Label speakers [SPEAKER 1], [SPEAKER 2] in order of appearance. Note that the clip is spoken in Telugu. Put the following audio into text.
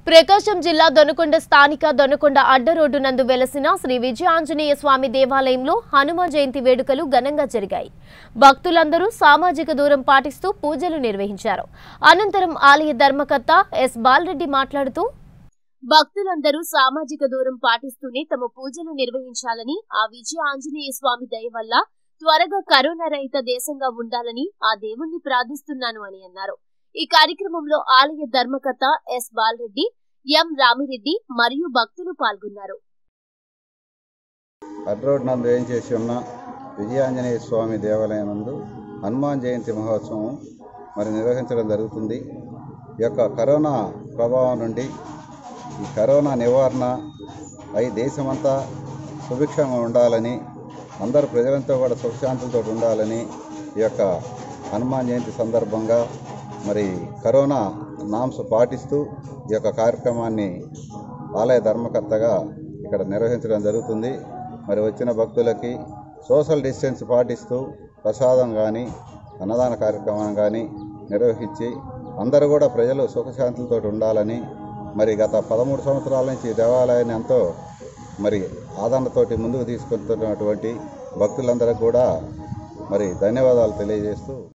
[SPEAKER 1] ప్రకాశం జిల్లా దొనకొండ స్థానిక దొనకొండ అడ్డ రోడ్డు నందు వెలసిన శ్రీ విజయాంజనేయ స్వామి దేవాలయంలో హనుమ జయంతి వేడుకలు ఘనంగా జరిగాయి భక్తులందరూ సామాజిక దూరం పాటిస్తూ పూజలు నిర్వహించారు అనంతరం ఆలయ ధర్మకర్త ఎస్ బాలరెడ్డి మాట్లాడుతూ భక్తులందరూ సామాజిక దూరం పాటిస్తూనే తమ పూజలు నిర్వహించాలని ఆ విజయ ఆంజనేయ స్వామి దయ వల్ల త్వరగా కరోనా రహిత దేశంగా ఉండాలని ఆ దేవుణ్ణి ప్రార్థిస్తున్నాను అని అన్నారు ఈ కార్యక్రమంలో ఆలయ ధర్మకర్త ఎస్ బాలరెడ్డి ఎం రామిరెడ్డి మరియు భక్తులు పాల్గొన్నారు
[SPEAKER 2] అడ్ రోడ్ నందు ఏం చేసి ఉన్న విజయాంజనేయ స్వామి దేవాలయం నందు హనుమాన్ జయంతి మహోత్సవం మరి నిర్వహించడం జరుగుతుంది ఈ యొక్క కరోనా ప్రభావం నుండి ఈ కరోనా నివారణ అయి దేశమంతా సుభిక్షంగా ఉండాలని అందరు ప్రజలంతా కూడా సుఖశాంతులతో ఉండాలని ఈ యొక్క హనుమాన్ జయంతి సందర్భంగా మరి కరోనా నామ్స్ పాటిస్తూ ఈ యొక్క కార్యక్రమాన్ని ఆలయ ధర్మకర్తగా ఇక్కడ నిర్వహించడం జరుగుతుంది మరి వచ్చిన భక్తులకి సోషల్ డిస్టెన్స్ పాటిస్తూ ప్రసాదం కానీ అన్నదాన కార్యక్రమం కానీ నిర్వహించి అందరూ కూడా ప్రజలు సుఖశాంతులతో ఉండాలని మరి గత పదమూడు సంవత్సరాల నుంచి ఈ దేవాలయాన్ని ఎంతో మరి ఆదరణతోటి ముందుకు తీసుకెళ్తున్నటువంటి భక్తులందరికీ కూడా మరి ధన్యవాదాలు తెలియజేస్తూ